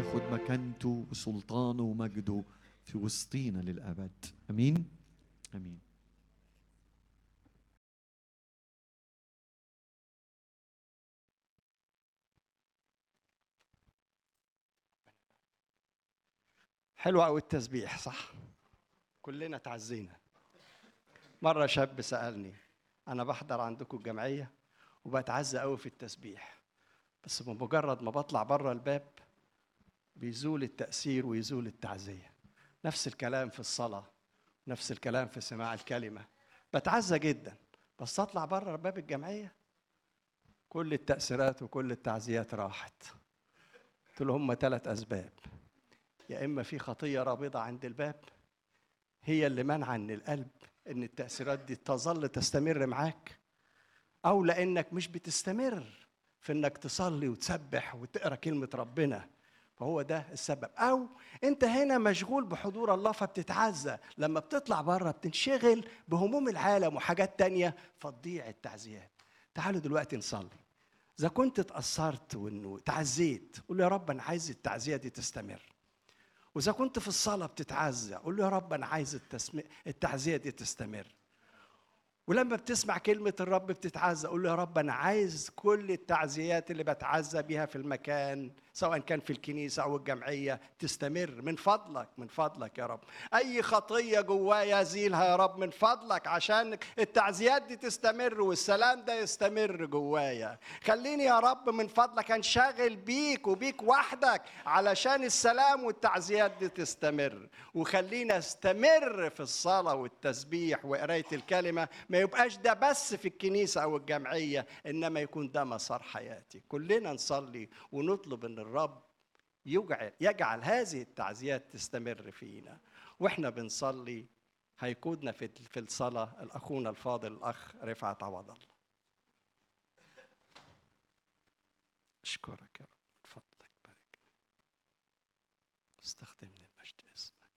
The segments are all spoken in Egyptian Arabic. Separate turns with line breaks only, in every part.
ياخد مكانته وسلطانه ومجده في وسطينا للأبد أمين أمين
حلو قوي التسبيح صح كلنا تعزينا مرة شاب سألني أنا بحضر عندكم الجمعية وبتعزى قوي في التسبيح بس بمجرد ما بطلع بره الباب بيزول التأثير ويزول التعزية نفس الكلام في الصلاة نفس الكلام في سماع الكلمة بتعزى جدا بس أطلع بره باب الجمعية كل التأثيرات وكل التعزيات راحت قلت له هم ثلاث أسباب يا إما في خطية رابضة عند الباب هي اللي منع ان القلب ان التأثيرات دي تظل تستمر معاك أو لأنك مش بتستمر في إنك تصلي وتسبح وتقرأ كلمة ربنا فهو ده السبب أو أنت هنا مشغول بحضور الله فبتتعزى لما بتطلع بره بتنشغل بهموم العالم وحاجات تانية فتضيع التعزيات تعالوا دلوقتي نصلي إذا كنت اتأثرت وإنه تعزيت قول يا رب أنا عايز التعزية دي تستمر واذا كنت في الصلاه بتتعزى قول له يا رب انا عايز التسم... التعزيه دي تستمر ولما بتسمع كلمة الرب بتتعزى قول له يا رب أنا عايز كل التعزيات اللي بتعزى بيها في المكان سواء كان في الكنيسة أو الجمعية تستمر من فضلك من فضلك يا رب أي خطية جوايا زيلها يا رب من فضلك عشان التعزيات دي تستمر والسلام ده يستمر جوايا خليني يا رب من فضلك انشغل بيك وبيك وحدك علشان السلام والتعزيات دي تستمر وخلينا استمر في الصلاة والتسبيح وقراية الكلمة ما يبقاش ده بس في الكنيسة أو الجمعية إنما يكون ده مسار حياتي كلنا نصلي ونطلب إن الرب يجعل, يجعل هذه التعزيات تستمر فينا وإحنا بنصلي هيقودنا في في الصلاة الأخونا الفاضل الأخ رفعت عوض الله أشكرك يا رب من فضلك بارك استخدمني المجد اسمك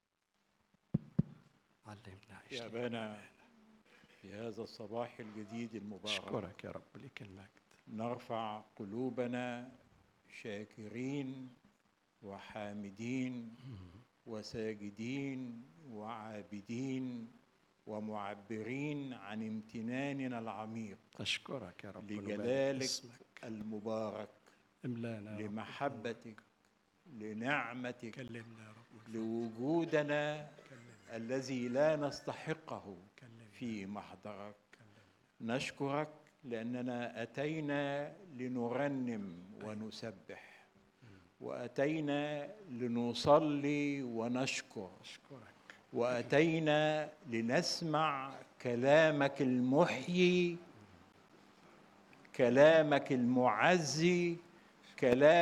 علمنا عيش
يا أبانا في هذا الصباح الجديد المبارك
أشكرك يا رب لك المجد
نرفع قلوبنا شاكرين وحامدين وساجدين وعابدين ومعبرين عن امتناننا العميق
أشكرك يا رب ونبارك
لجلالك
اسمك.
المبارك
املانا يا رب
لمحبتك لنعمتك
كلمنا يا رب
لوجودنا الذي لا نستحقه في محضرك نشكرك لاننا اتينا لنرنم ونسبح واتينا لنصلي ونشكر
أشكرك
واتينا لنسمع كلامك المحيي كلامك المعزي كلام